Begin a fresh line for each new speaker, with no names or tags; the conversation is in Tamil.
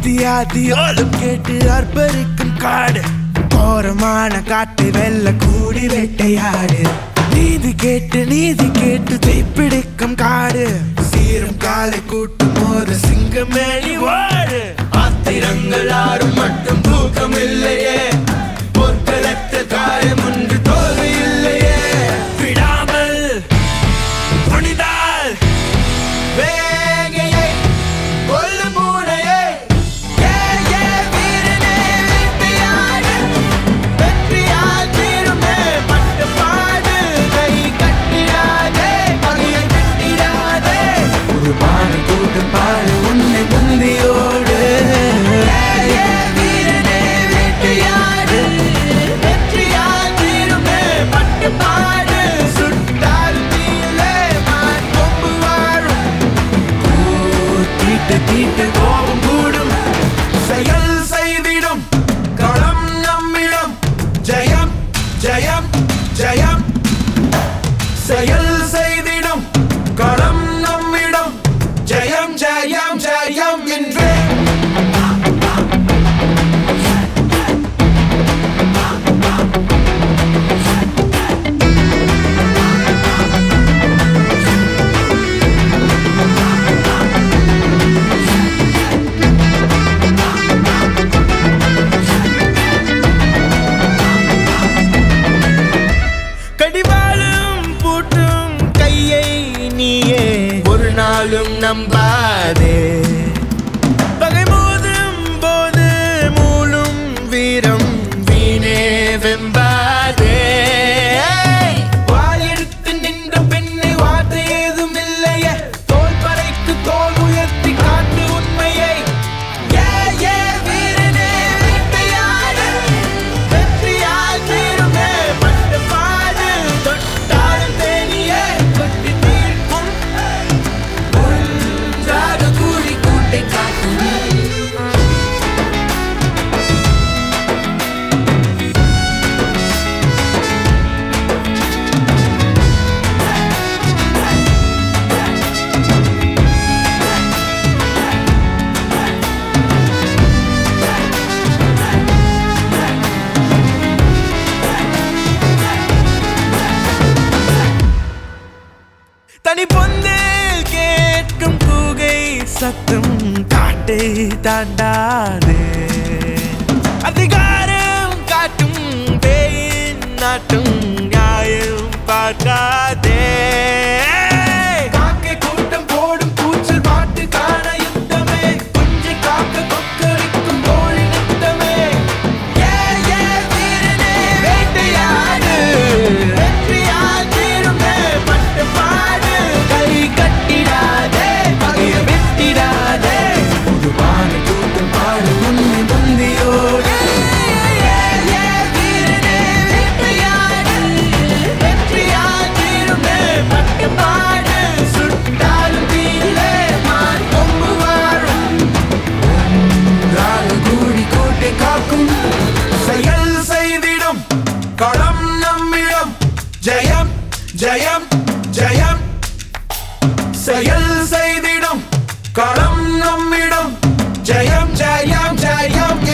ஆதியோலும் கேட்டு அர்ப்பரிக்கும் காடு கோரமான காட்டை வெல்ல கூடி வேட்டையாடு நீதி கேட்டு நீதி கேட்டு தீப்பிடிக்கும் காடு சீரும் காலை கூட்டும் போது சிங்கமேனி வாடு ஆத்திரங்கள் ஆறும் மட்டும் தூக்கம் இல்லையே பொற்களற்ற காயம் ஒன்று தோல்வி இல்லையே விடாமல் துணிந்தால் வேகையை கொல்லும் பூனையை ஏ, ஏ, வீரனே, வேட்டையாடு. வெற்றியால் தீருமே பட்டுப்பாடு. கை கட்டிடாதே, பகையை வெட்டிடாதே. ஒரு பானை கூட்டம் பாடு உன்னை முந்தியோடு ஏ, ஏ, வீரனே, வேட்டையாடு. வெற்றியால் தீருமே பட்டுப்பாடு. சுட்டால் தீயிலே மான் கொம்பு வாழும் தீட்டு தீட்டு கோபம் கூடும் செயல் செய்திடும் களம் நம்மிடம் ஜெயம் ஜெயம் ஜெயம் செயல் செய்திடும் களம் நம்மிடம் ஜெயம் ஜெயம் ஜெயம் என்றே கடிவாளும் பூட்டும் கையை நீயே ஒரு நாளும் நம்பாதே பகை மோதும் போது மூளும் வீரம் வீணே வெம்பாதே வாயெடுத்து நின்ற பெண்ணை வார்த்தை ஏதும் இல்லையே தோல் பறைக்கு தோல் உயர்த்தி காட்டு உண்மையை ஏ, ஏ, வீரனே, வேட்டையாடு. வெற்றியால் தீருமே பட்டுப்பாடு. தொட்டாலும் தேனியே கொட்டி தீர்க்கும். ஒன்றாக கூடி கூட்டை காக்கும் தனி பொந்தில் கேட்கும் கூகை சத்தம் காட்டை தாண்டாதே அதிகாரம் காட்டும் பேயின் நாட்டும் நியாயம் பார்க்காதே காக்கை கூட்டம் போடும் கூச்சல் பாட்டு காண யுத்தமே குஞ்சை காக்க கொக்கரிக்கும் கோழி நித்தமே ஏ, ஏ, வீரனே, வேட்டையாடு. வெற்றியால் தீருமே பட்டுப்பாடு. கை கட்டிடாதே, பகையை வெட்டிடாதே. ஒரு பானை கூட்டம் பாடு உன்னை முந்தியோடு. ஏ, ஏ, வீரனே, வேட்டையாடு. வெற்றியால் தீருமே பட்டுப்பாடு. சுட்டாலும் தீயிலே மான் கொம்பு வாழும் ஒன்றாக கூடி கூட்டை காக்கும் செயல் செய்திடும் களம் நம்மிடம் ஜெயம் ஜெயம் ஜெயம் செயல் செய்திடும் களம் நம்மிடம் ஜெயம் ஜெயம் ஜெயம்